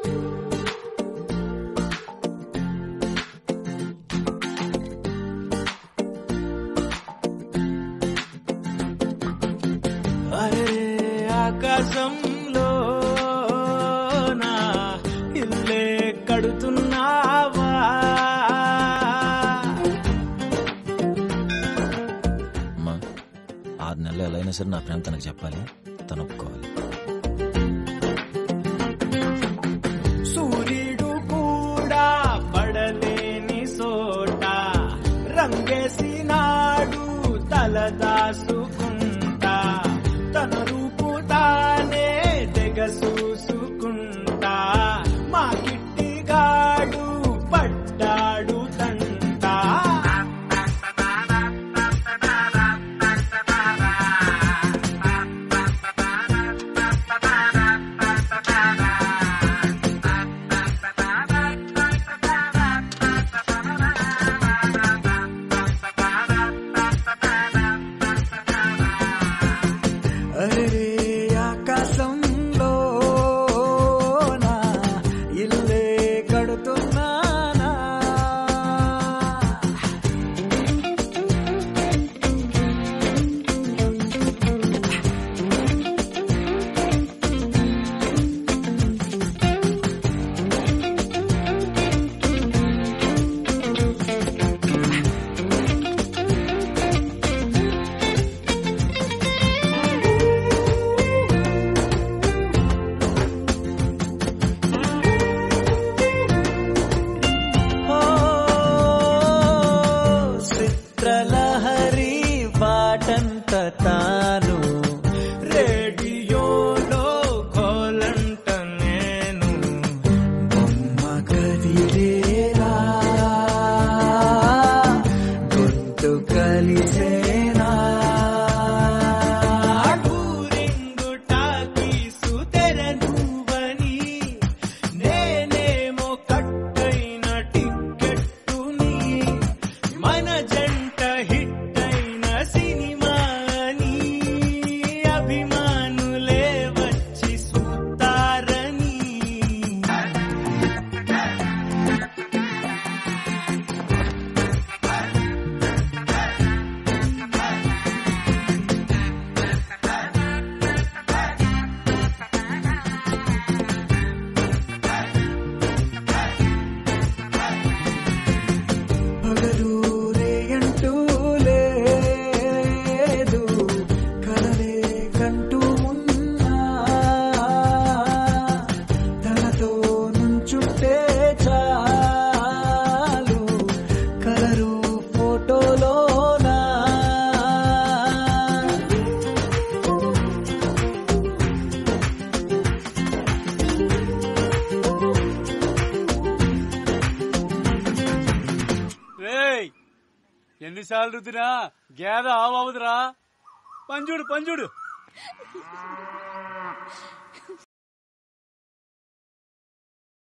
అరే ఆకాశంలో నా ఇల్లే కడుతున్నావా అమ్మా ఆరు నెలలు ఎలా అయినా సరే నా ప్రేమ తనకు చెప్పాలి తను ఒప్పుకోవాలి సూర్యుడు కూడా పడలేని సోట రంగేసినాడు తలదాసుకుంటా తన రూపు తానే తెగ చూసుకుంటా మా కిట్టిగాడు పడ్డాడు తంటా అరే ఆకాశంలో నా ఇల్లే కడుతున్నానా ఓ చిత్రలహరి బాటంత తాను రేడియోలో కోలంట నేను బొమ్మ కదిలేరా గొంతు కలిసేనా ఊరింగు టాకీసు తెరనువని నేనేమో కట్టైన టిక్కెట్టుని మన జంట హిట్ అయిన సినిమా అని అభిమానులే వచ్చి చూస్తారని పగలూరే అంటూ లేదు కలలే కంటూ ఉన్నా తనతో నుంచుంటే చాలు కలరు ఫోటోలోనా రేయ్ ఎన్నిసార్లు రుద్దినా గేద ఆవదురా పంజుడు పంజుడు